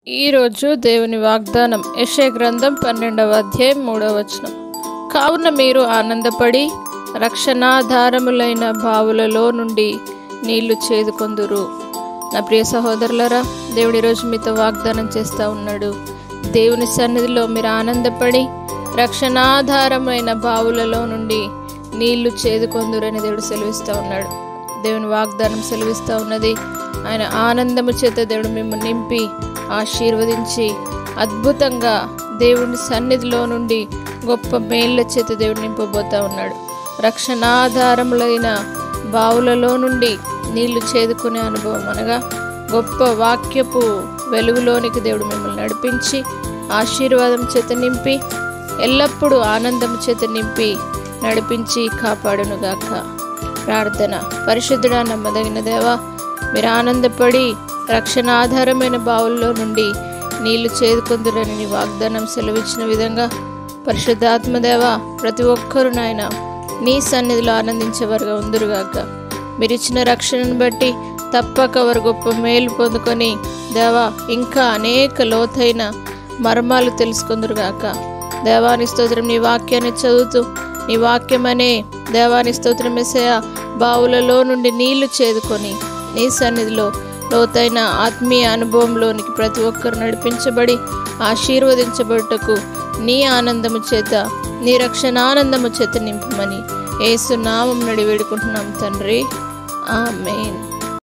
ఈరోజు దేవుని వాగ్దానం యెషయా గ్రంథం పన్నెండవ అధ్యాయం మూడవ వచనం కావున మీరు ఆనందపడి రక్షణాధారములైన బావులలో నుండి నీళ్లు చేదుకొందురు నా ప్రియ సహోదరులరా దేవుడి రోజు మీతో వాగ్దానం చేస్తూ ఉన్నాడు దేవుని సన్నిధిలో మీరు ఆనందపడి రక్షణాధారమైన బావులలో నుండి నీళ్లు చేదుకొందురని దేవుడు సెలవిస్తూ ఉన్నాడు దేవుని వాగ్దానం సెలవిస్తూ ఉన్నది ఆయన ఆనందము చేత దేవుడు మిమ్మల్ని నింపి ఆశీర్వదించి అద్భుతంగా దేవుని సన్నిధిలో నుండి గొప్ప మేళ్ళ చేత దేవుడు నింపబోతా ఉన్నాడు రక్షణాధారములైన బావులలో నుండి నీళ్లు చేదుకునే అనుభవం అనగా గొప్ప వాక్యపు వెలుగులోనికి దేవుడు మిమ్మల్ని నడిపించి ఆశీర్వాదం చేత నింపి ఎల్లప్పుడూ ఆనందం చేత నింపి నడిపించి కాపాడునుగాక ప్రార్థన పరిశుద్ధుడా నమ్మదగిన దేవా మీరు ఆనందపడి రక్షణ ఆధారమైన బావుల్లో నుండి నీళ్లు చేదుకుందురని నీ వాగ్దానం సెలవిచ్చిన విధంగా పరిశుద్ధాత్మదేవ ప్రతి ఒక్కరు నాయన నీ సన్నిధిలో ఆనందించేవారుగా ఉందురుగాక మీరు ఇచ్చిన రక్షణను బట్టి తప్పక వారు గొప్ప మేలు పొందుకొని దేవా ఇంకా అనేక లోతైన మర్మాలు తెలుసుకుందురుగాక దేవాని స్తోత్రం నీ వాక్యాన్ని చదువుతూ నీ వాక్యమనే దేవాని స్తోత్రం మెసయ బావులలో నుండి నీళ్లు చేదుకొని నీ సన్నిధిలో లోతైన ఆత్మీయ అనుభవంలోనికి ప్రతి ఒక్కరు నడిపించబడి ఆశీర్వదించబడుటకు నీ ఆనందము చేత నీ రక్షణ ఆనందము చేత నింపమని ఏసు నామం నడి వేడుకుంటున్నాం తండ్రి ఆమెన్